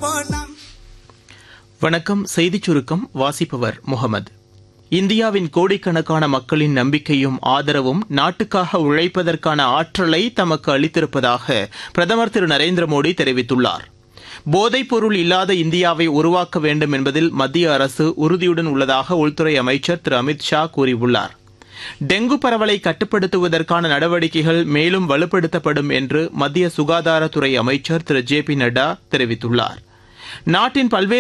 வணக்கம் செய்திச் சுருக்கம் வாசிப்பவர் முகமது இந்தியாவின் கோடிக்கணக்கான மக்களின் நம்பிக்கையும் ஆதரவும் நாட்டுக்காக உழைப்பதற்கான ஆற்றலை தமக்கு அளித்திருப்பதாக பிரதமர் திரு நரேந்திர மோடி தெரிவித்துள்ளார் போதைப்பொருள் இல்லாத இந்தியாவை உருவாக்க வேண்டும் என்பதில் மத்திய அரசு உறுதியுடன் உள்ளதாக உள்துறை அமைச்சர் திரு அமித் ஷா கூறியுள்ளார் டெங்கு பரவலை கட்டுப்படுத்துவதற்கான நடவடிக்கைகள் மேலும் வலுப்படுத்தப்படும் என்று மத்திய சுகாதாரத்துறை அமைச்சர் திரு ஜே பி நட்டா தெரிவித்துள்ளார் நாட்டின் பல்வேறு